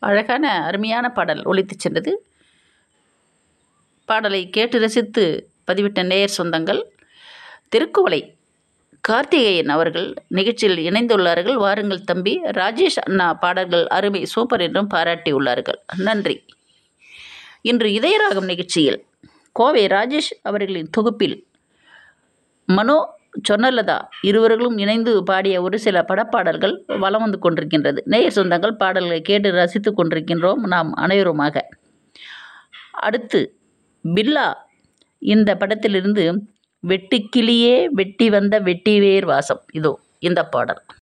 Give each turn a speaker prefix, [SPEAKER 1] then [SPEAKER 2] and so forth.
[SPEAKER 1] அழகான அருமையான பாடல் ஒலித்துச் சென்றது பாடலை கேட்டு ரசித்து பதிவிட்ட நேயர் சொந்தங்கள் திருக்குவளை கார்த்திகேயன் அவர்கள் நிகழ்ச்சியில் இணைந்துள்ளார்கள் வாருங்கள் தம்பி ராஜேஷ் அண்ணா பாடல்கள் அருமை சூப்பர் என்றும் பாராட்டியுள்ளார்கள் நன்றி இன்று இதயராகம் நிகழ்ச்சியில் கோவை ராஜேஷ் அவர்களின் தொகுப்பில் மனோ சொன்னலதா இருவர்களும் இணைந்து பாடிய ஒரு சில படப்பாடல்கள் வலம் வந்து கொண்டிருக்கின்றது நேய சொந்தங்கள் பாடல்களை கேட்டு ரசித்து கொண்டிருக்கின்றோம் நாம் அனைவருமாக அடுத்து பில்லா இந்த படத்திலிருந்து வெட்டுக்கிளியே வெட்டி வந்த வெட்டிவேர் வாசம் இதோ இந்த பாடல்